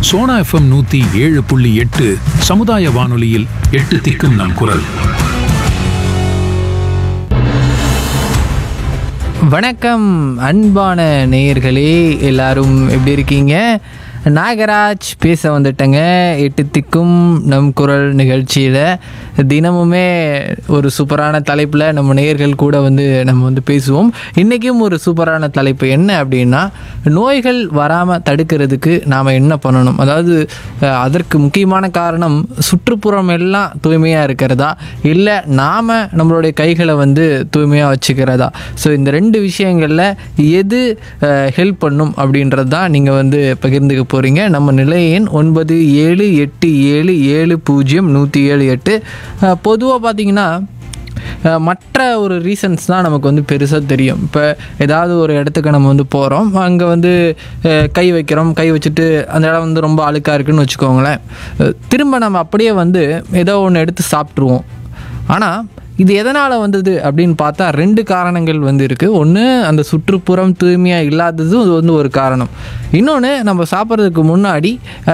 Sona FM நூத்தி ஏழு புள்ளி எட்டு சமுதாய வானொலியில் எட்டு திக்கும் நம் குரல் வணக்கம் அன்பான நேயர்களே எல்லாரும் எப்படி இருக்கீங்க நாகராஜ் பேச வந்துட்டேங்க எட்டு திக்கும் நம் குரல் நிகழ்ச்சியில் தினமுமே ஒரு சூப்பரான தலைப்பில் நம்ம நேயர்கள் கூட வந்து நம்ம வந்து பேசுவோம் இன்றைக்கும் ஒரு சூப்பரான தலைப்பு என்ன அப்படின்னா நோய்கள் வராமல் தடுக்கிறதுக்கு நாம் என்ன பண்ணணும் அதாவது அஹ், அதற்கு முக்கியமான காரணம் சுற்றுப்புறம் எல்லாம் தூய்மையாக இருக்கிறதா இல்லை நாம் நம்மளுடைய கைகளை வந்து தூய்மையாக வச்சுக்கிறதா ஸோ இந்த ரெண்டு விஷயங்களில் எது ஹெல்ப் பண்ணும் அப்படின்றது தான் நீங்கள் வந்து பகிர்ந்துக்க போகிறீங்க நம்ம நிலையின் ஒன்பது ஏழு எட்டு ஏழு ஏழு பூஜ்ஜியம் நூற்றி ஏழு எட்டு பொதுவாக பார்த்தீங்கன்னா அஹ் மற்ற ஒரு ரீசன்ஸ் தான் நமக்கு வந்து பெருசாக தெரியும் இப்போ ஏதாவது ஒரு இடத்துக்கு நம்ம வந்து போகிறோம் அங்கே வந்து அஹ், கை வைக்கிறோம் கை வச்சுட்டு அந்த இடம் வந்து ரொம்ப அழுக்காக இருக்குன்னு வச்சுக்கோங்களேன் அஹ், திரும்ப நம்ம அப்படியே வந்து ஏதோ ஒன்று எடுத்து சாப்பிட்ருவோம் ஆனால் இது எதனால் வந்தது அப்படின்னு பார்த்தா ரெண்டு காரணங்கள் வந்து இருக்குது ஒன்று அந்த சுற்றுப்புறம் தூய்மையாக இல்லாததும் இது வந்து ஒரு காரணம் இன்னொன்று நம்ம சாப்பிட்றதுக்கு முன்னாடி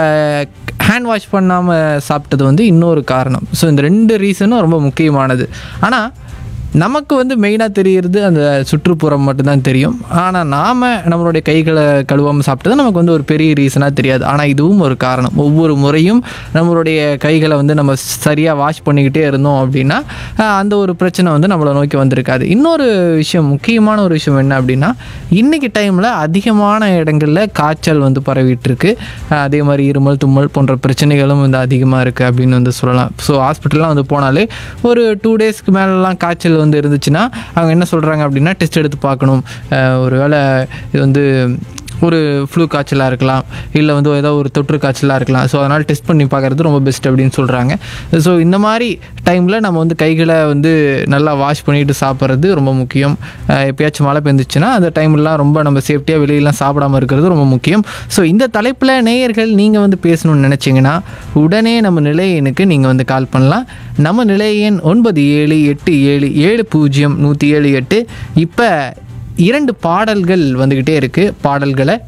ஹேண்ட் வாஷ் பண்ணாமல் சாப்பிட்டது வந்து இன்னொரு காரணம் ஸோ இந்த ரெண்டு ரீசனும் ரொம்ப முக்கியமானது ஆனால் நமக்கு வந்து மெயினாக தெரிகிறது அந்த சுற்றுப்புறம் மட்டும்தான் தெரியும் ஆனால் நாம் நம்மளுடைய கைகளை கழுவாமல் சாப்பிட்டது நமக்கு வந்து ஒரு பெரிய ரீசனாக தெரியாது ஆனால் இதுவும் ஒரு காரணம் ஒவ்வொரு முறையும் நம்மளுடைய கைகளை வந்து நம்ம சரியாக வாஷ் பண்ணிக்கிட்டே இருந்தோம் அப்படின்னா ஆஹ், அந்த ஒரு பிரச்சனை வந்து நம்மளை நோக்கி வந்திருக்காது இன்னொரு விஷயம் முக்கியமான ஒரு விஷயம் என்ன அப்படின்னா இன்றைக்கி டைமில் அதிகமான இடங்களில் காய்ச்சல் வந்து பரவிட்டு இருக்கு ஆஹ், அதே மாதிரி இருமல் தும்மல் போன்ற பிரச்சனைகளும் வந்து அதிகமாக இருக்குது அப்படின்னு வந்து சொல்லலாம் ஸோ ஹாஸ்பிட்டல்லாம் வந்து போனாலே ஒரு டூ டேஸ்க்கு மேலெலாம் காய்ச்சல் வந்து இருந்துச்சுன்னா அவங்க என்ன சொல்கிறாங்க அப்படின்னா டெஸ்ட் எடுத்து பார்க்கணும் ஆஹ், ஒருவேளை இது வந்து ஒரு ஃப்ளூ காய்ச்சலாக இருக்கலாம் இல்லை வந்து ஏதோ ஒரு தொற்று காய்ச்சலாக இருக்கலாம் ஸோ அதனால் டெஸ்ட் பண்ணி பார்க்குறது ரொம்ப பெஸ்ட் அப்படின்னு சொல்கிறாங்க ஸோ இந்த மாதிரி டைமில் நம்ம வந்து கைகளை வந்து நல்லா வாஷ் பண்ணிட்டு சாப்பிட்றது ரொம்ப முக்கியம் அஹ் எப்பயாச்சும் மழை பெஞ்சிச்சுன்னா அந்த டைம்லாம் ரொம்ப நம்ம சேஃப்டியாக வெளியெல்லாம் சாப்பிடாம இருக்கிறது ரொம்ப முக்கியம் ஸோ இந்த தலைப்பில் நேயர்கள் நீங்கள் வந்து பேசணும்னு நினச்சிங்கன்னா உடனே நம்ம நிலையனுக்கு நீங்கள் வந்து கால் பண்ணலாம் நம்ம நிலையன் ஒன்பது ஏழு எட்டு ஏழு ஏழு பூஜ்ஜியம் நூற்றி ஏழு எட்டு இப்போ இரண்டு பாடல்கள் வந்துக்கிட்டே இருக்குது பாடல்களை